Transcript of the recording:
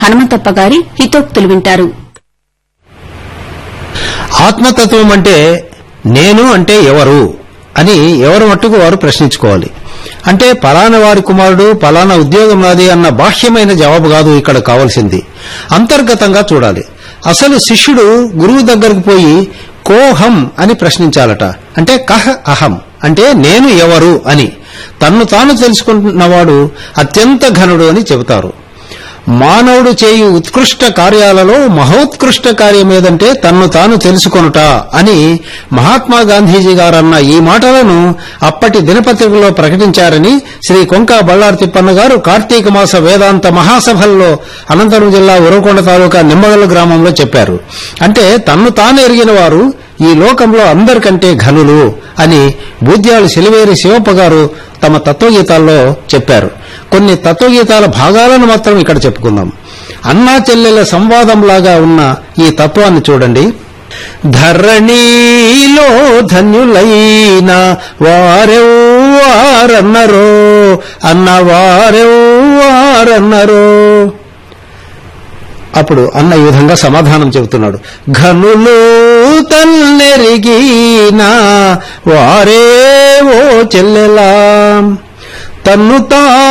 హనుమంతప్ప గారి హితోక్తులు వింటారు ఆత్మతత్వం అంటే నేను అంటే ఎవరు అని ఎవరు మట్టుకు వారు ప్రశ్నించుకోవాలి అంటే పలానా వారి కుమారుడు పలానా ఉద్యోగం నాది అన్న బాహ్యమైన జవాబు కాదు ఇక్కడ కావాల్సింది అంతర్గతంగా చూడాలి అసలు శిష్యుడు గురువు దగ్గరకు పోయి కోహం అని ప్రశ్నించాలట అంటే కహ అహం అంటే నేను ఎవరు అని తన్ను తాను తెలుసుకుంటున్నవాడు అత్యంత ఘనుడు అని చెబుతారు మానవుడు చేయు ఉత్కృష్ట కార్యాలలో మహోత్కృష్ట కార్యం ఏదంటే తన్ను తాను తెలుసుకొనుట అని మహాత్మా గాంధీజీ గారన్న ఈ మాటలను అప్పటి దినపత్రికలో ప్రకటించారని శ్రీ కొంక బళ్ళారి తిప్పన్న గారు కార్తీక మాస వేదాంత మహాసభల్లో అనంతపురం జిల్లా ఉరవకొండ తాలూకా నిమ్మగల్ల గ్రామంలో చెప్పారు అంటే తన్ను తాను ఎరిగిన వారు ఈ లోకంలో అందరికంటే ఘనులు అని బూద్యాలు సిలివేరి శివప్ప గారు తమ తత్వగీతాల్లో చెప్పారు కొన్ని తత్వగీతాల భాగాలను మాత్రం ఇక్కడ చెప్పుకుందాం అన్నా చెల్లెల సంవాదంలాగా ఉన్న ఈ తత్వాన్ని చూడండి ధరణిలో ధన్యులైన వారెవ్వారన్నరో అన్న వారెవ్వారన్నరో అప్పుడు అన్న ఈ విధంగా సమాధానం చెబుతున్నాడు ఘనులు తల్లెరిగిన వారే ఓ చెల్లెలా తన్ను తాను